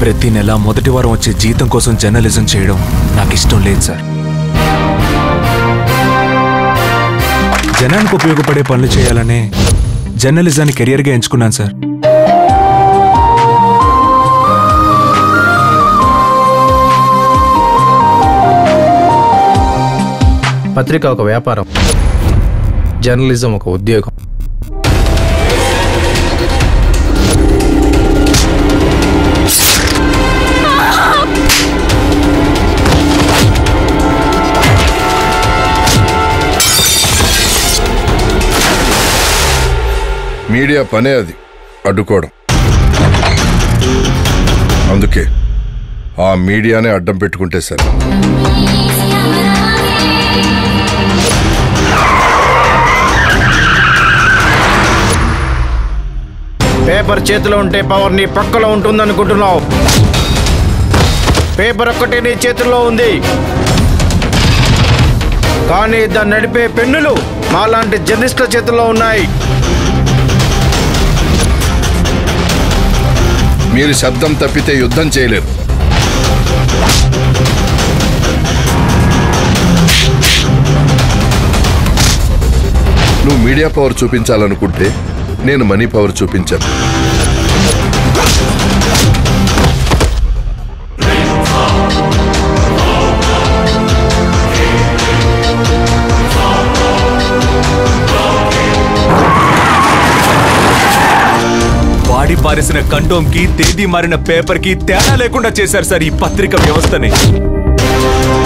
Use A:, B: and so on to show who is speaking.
A: ప్రతి నెల మొదటి వారం వచ్చే జీతం కోసం జర్నలిజం చేయడం నాకు ఇష్టం లేదు సార్ జనానికి ఉపయోగపడే పనులు చేయాలనే జర్నలిజాన్ని కెరియర్గా ఎంచుకున్నాను సార్
B: పత్రిక ఒక వ్యాపారం జర్నలిజం ఒక ఉద్యోగం
C: మీడియా పనే అది అడ్డుకోవడం అందుకే ఆ మీడియానే అడ్డం పెట్టుకుంటే సరే
D: పేపర్ చేతిలో ఉంటే పవర్ నీ పక్కలో ఉంటుందనుకుంటున్నావు పేపర్ ఒక్కటే నీ చేతుల్లో ఉంది కానీ దాన్ని నడిపే పెన్నులు మాలాంటి జర్నలిస్టుల చేతుల్లో ఉన్నాయి
C: మీరు శబ్దం తప్పితే యుద్ధం చేయలేరు నువ్వు మీడియా పవర్ చూపించాలనుకుంటే నేను మనీ పవర్ చూపించాను
A: వాడి పారేసిన కండోమ్కి తేదీ మారిన పేపర్కి తేడా లేకుండా చేశారు సార్ ఈ పత్రిక వ్యవస్థని